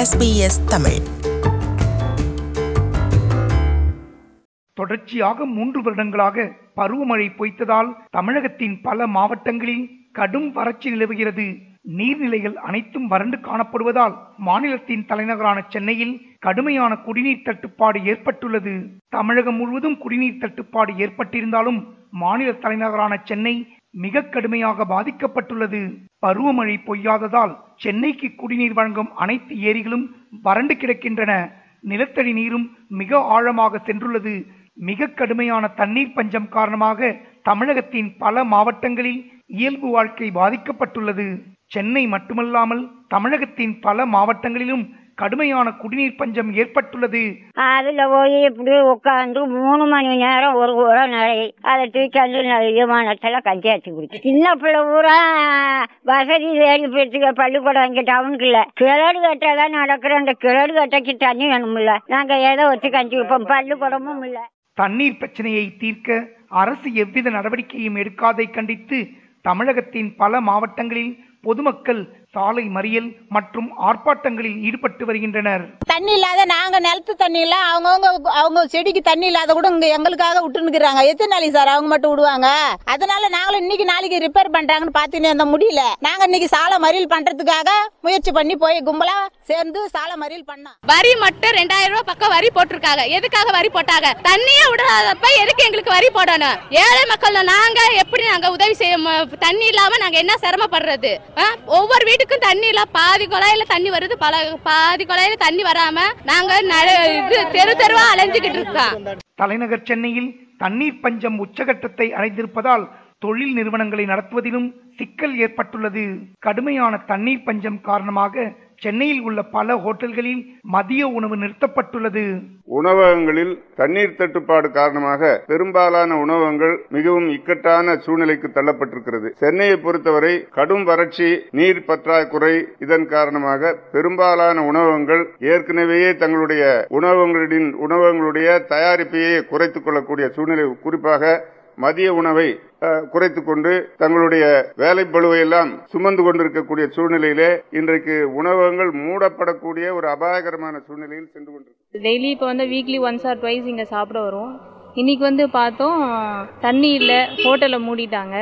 SBS Tamil தொடர்ச்சியாக மூன்று வருடங்களாக பருவமழை பொய்த்ததால் தமிழகத்தின் பல மாவட்டங்களில் கடும் வறட்சி நிலவுகிறது நீர்நிலைகள் அனைத்தும் வறண்டு காணப்படுவதால் மாநிலத்தின் தலைநகரான சென்னையில் கடுமையான குடிநீர் தட்டுப்பாடு ஏற்பட்டுள்ளது தமிழகம் முழுவதும் குடிநீர் தட்டுப்பாடு ஏற்பட்டிருந்தாலும் மாநில தலைநகரான சென்னை மிக கடுமையாக பாதிக்கப்பட்டுள்ளது பருவமழை பொய்யாததால் சென்னைக்கு குடிநீர் வழங்கும் அனைத்து ஏரிகளும் வறண்டு கிடக்கின்றன நிலத்தடி நீரும் மிக ஆழமாக சென்றுள்ளது மிக கடுமையான தண்ணீர் பஞ்சம் காரணமாக தமிழகத்தின் பல மாவட்டங்களில் இயல்பு வாழ்க்கை பாதிக்கப்பட்டுள்ளது சென்னை மட்டுமல்லாமல் தமிழகத்தின் பல மாவட்டங்களிலும் கடுமையான குடிநீர் பஞ்சம் ஏற்பட்டுள்ளது அதில் போய் இப்படி உட்காந்து மூணு மணி நேரம் ஒரு குடம் நிறைய அதை தூக்கி விமானத்தில் கஞ்சியாச்சு குடிச்சு சின்ன பிள்ளை பூரா வசதி தேடி போயிடுச்சுங்க பள்ளிக்கூடம் இங்கே டவுனுக்குள்ள கிழடு கட்டை தான் நடக்கிற அந்த கிழடு கட்டைக்கு தண்ணி வேணுமில்ல நாங்கள் ஏதோ வச்சு கஞ்சி வைப்போம் பள்ளிக்கூடமும் இல்லை தண்ணீர் பிரச்சனையை தீர்க்க அரசு எவ்வித நடவடிக்கையும் எடுக்காதை கண்டித்து தமிழகத்தின் பல மாவட்டங்களில் பொதுமக்கள் சாலை மறியல் மற்றும் ஆர்ப்பாட்டங்களில் ஈடுபட்டு வருகின்றனர் தண்ணி இல்லாத நாங்க நிலத்து தண்ணி இல்ல அவங்கவுங்க அவங்க செடிக்கு தண்ணி இல்லாத கூட இங்க எங்களுக்காக விட்டுனுக்குறாங்க எத்தனை நாளைக்கு சார் அவங்க மட்டும் விடுவாங்க அதனால நாங்களும் இன்னைக்கு நாளைக்கு ரிப்பேர் பண்றாங்கன்னு பார்த்துன்னு அந்த முடியல நாங்க இன்னைக்கு சாலை மறியல் பண்றதுக்காக முயற்சி பண்ணி போய் கும்பலா சேர்ந்து சாலை மறியல் பண்ணோம் வரி மட்டும் ரெண்டாயிரம் ரூபாய் பக்கம் வரி போட்டிருக்காங்க எதுக்காக வரி போட்டாங்க தண்ணியே விடாதப்ப எதுக்கு எங்களுக்கு வரி போடணும் ஏழை மக்கள் நாங்க எப்படி நாங்க உதவி செய்ய ம- தண்ணி இல்லாம நாங்க என்ன சிரமப்படுறது ஆ? ஒவ்வொரு வீட்டுக்கும் தண்ணி இல்ல பாதி குழாயில தண்ணி வருது பல பாதி குழாயில தண்ணி வராம நாங்க நடு- இது தெரு தெருவா அலைஞ்சுக்கிட்டு இருக்கோம் தலைநகர் சென்னையில் தண்ணீர் பஞ்சம் உச்சகட்டத்தை அடைந்திருப்பதால் தொழில் நிறுவனங்களை நடத்துவதிலும் சிக்கல் ஏற்பட்டுள்ளது கடுமையான தண்ணீர் பஞ்சம் காரணமாக சென்னையில் உள்ள பல ஹோட்டல்களில் மதிய உணவு நிறுத்தப்பட்டுள்ளது உணவகங்களில் தண்ணீர் தட்டுப்பாடு காரணமாக பெரும்பாலான உணவகங்கள் மிகவும் இக்கட்டான சூழ்நிலைக்கு தள்ளப்பட்டிருக்கிறது சென்னையை பொறுத்தவரை கடும் வறட்சி நீர் பற்றாக்குறை இதன் காரணமாக பெரும்பாலான உணவகங்கள் ஏற்கனவே தங்களுடைய உணவகங்களின் உணவகங்களுடைய தயாரிப்பையே குறைத்துக் கொள்ளக்கூடிய சூழ்நிலை குறிப்பாக மதிய உணவை அஹ், குறைத்துக் கொண்டு தங்களுடைய வேலை பளுவை எல்லாம் சுமந்து கொண்டிருக்கக்கூடிய சூழ்நிலையிலே இன்றைக்கு உணவகங்கள் மூடப்படக்கூடிய ஒரு அபாயகரமான சூழ்நிலையில் சென்று கொண்டிருக்கு டெய்லி இப்போ வந்து வீக்லி ஒன்ஸ் ஆர் ட்வைஸ் இங்கே சாப்பிட வருவோம் இன்னைக்கு வந்து பார்த்தோம் தண்ணி இல்லை ஹோட்டலை மூடிட்டாங்க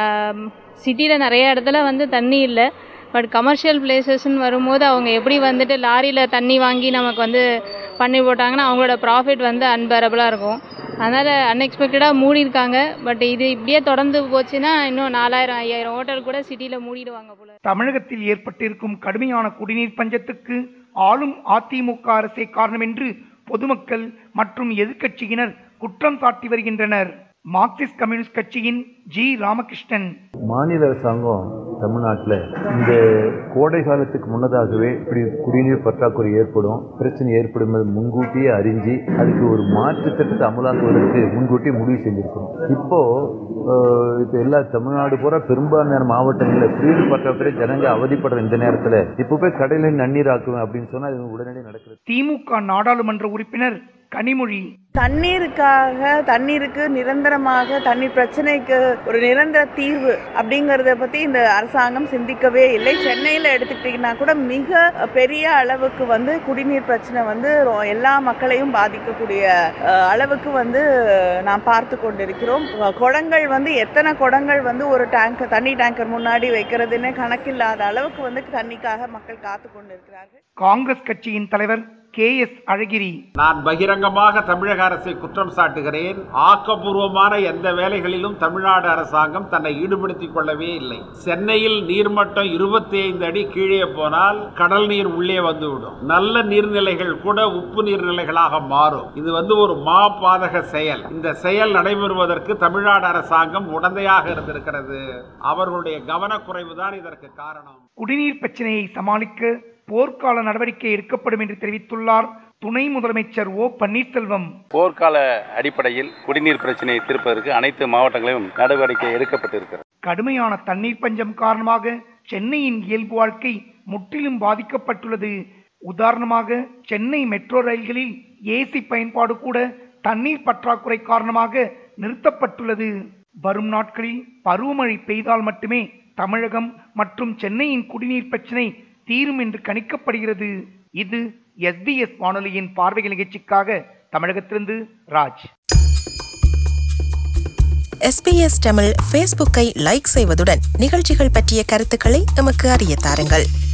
சிட்டியில் நிறைய இடத்துல வந்து தண்ணி இல்லை பட் கமர்ஷியல் பிளேசஸ்ன்னு வரும்போது அவங்க எப்படி வந்துட்டு லாரியில் தண்ணி வாங்கி நமக்கு வந்து பண்ணி போட்டாங்கன்னா அவங்களோட ப்ராஃபிட் வந்து அன்பேரபிளாக இருக்கும் அதனால் அன்எக்ஸ்பெக்டடாக மூடியிருக்காங்க பட் இது இப்படியே தொடர்ந்து போச்சுன்னா இன்னும் நாலாயிரம் ஐயாயிரம் ஹோட்டல் கூட சிட்டியில் மூடிடுவாங்க போல தமிழகத்தில் ஏற்பட்டிருக்கும் கடுமையான குடிநீர் பஞ்சத்துக்கு ஆளும் அதிமுக அரசே காரணம் என்று பொதுமக்கள் மற்றும் எதிர்க்கட்சியினர் குற்றம் சாட்டி வருகின்றனர் மார்க்சிஸ்ட் கம்யூனிஸ்ட் கட்சியின் ஜி ராமகிருஷ்ணன் மாநில அரசாங்கம் தமிழ்நாட்டில் இந்த கோடை காலத்துக்கு முன்னதாகவே இப்படி குடிநீர் பற்றாக்குறை ஏற்படும் பிரச்சனை ஏற்படும் என்பதை முன்கூட்டியே அறிஞ்சு அதுக்கு ஒரு மாற்று திட்டத்தை அமலாக்குவதற்கு முன்கூட்டியே முடிவு செஞ்சிருக்கணும் இப்போ அஹ், இப்போ எல்லா தமிழ்நாடு பூரா பெரும்பான்மையான மாவட்டங்களில் குடிநீர் பற்றாக்குறை ஜனங்க அவதிப்படுற இந்த நேரத்தில் இப்போ போய் கடையில் நன்னீர் ஆக்குவேன் அப்படின்னு சொன்னால் அது உடனடி நடக்கிறது திமுக நாடாளுமன்ற உறுப்பினர் கனிமொழி தண்ணீருக்காக தண்ணீருக்கு நிரந்தரமாக தண்ணீர் பிரச்சனைக்கு ஒரு நிரந்தர தீர்வு அப்படிங்கறத பத்தி இந்த அரசாங்கம் சிந்திக்கவே இல்லை சென்னையில எடுத்துக்கிட்டீங்கன்னா கூட மிக பெரிய அளவுக்கு வந்து குடிநீர் பிரச்சனை வந்து ரொ- எல்லா மக்களையும் பாதிக்கக்கூடிய அஹ், அளவுக்கு வந்து நாம் பார்த்து கொண்டிருக்கிறோம் அஹ், குடங்கள் வந்து எத்தனை குடங்கள் வந்து ஒரு டேங்க் தண்ணி டேங்கர் முன்னாடி வைக்கிறதுன்னு கணக்கில்லாத அளவுக்கு வந்து தண்ணிக்காக மக்கள் காத்து கொண்டிருக்கிறார்கள் காங்கிரஸ் கட்சியின் தலைவர் கே எஸ் அழகிரி நான் பகிரங்கமாக தமிழக அரசை குற்றம் சாட்டுகிறேன் ஆக்கப்பூர்வமான எந்த வேலைகளிலும் தமிழ்நாடு அரசாங்கம் தன்னை ஈடுபடுத்திக் கொள்ளவே இல்லை சென்னையில் நீர்மட்டம் இருபத்தி ஐந்து அடி கீழே போனால் கடல் நீர் உள்ளே வந்துவிடும் நல்ல நீர்நிலைகள் கூட உப்பு நீர்நிலைகளாக மாறும் இது வந்து ஒரு மா பாதக செயல் இந்த செயல் நடைபெறுவதற்கு தமிழ்நாடு அரசாங்கம் உடந்தையாக இருந்திருக்கிறது அவர்களுடைய கவனக்குறைவுதான் இதற்கு காரணம் குடிநீர் பிரச்சனையை சமாளிக்க போர்க்கால நடவடிக்கை எடுக்கப்படும் என்று தெரிவித்துள்ளார் துணை முதலமைச்சர் ஓ பன்னீர்செல்வம் போர்க்கால அடிப்படையில் குடிநீர் பிரச்சனையை தீர்ப்பதற்கு அனைத்து மாவட்டங்களிலும் நடவடிக்கை எடுக்கப்பட்டிருக்கிறது கடுமையான தண்ணீர் பஞ்சம் காரணமாக சென்னையின் இயல்பு வாழ்க்கை முற்றிலும் பாதிக்கப்பட்டுள்ளது உதாரணமாக சென்னை மெட்ரோ ரயில்களில் ஏசி பயன்பாடு கூட தண்ணீர் பற்றாக்குறை காரணமாக நிறுத்தப்பட்டுள்ளது வரும் நாட்களில் பருவமழை பெய்தால் மட்டுமே தமிழகம் மற்றும் சென்னையின் குடிநீர் பிரச்சினை தீரும் என்று கணிக்கப்படுகிறது இது எஸ்பிஎஸ் வானொலியின் பார்வைகள் நிகழ்ச்சிக்காக தமிழகத்திலிருந்து ராஜ் எஸ்பிஎஸ் தமிழ் ஃபேஸ்புக்கை லைக் செய்வதுடன் நிகழ்ச்சிகள் பற்றிய கருத்துக்களை எமக்கு அறிய தாருங்கள்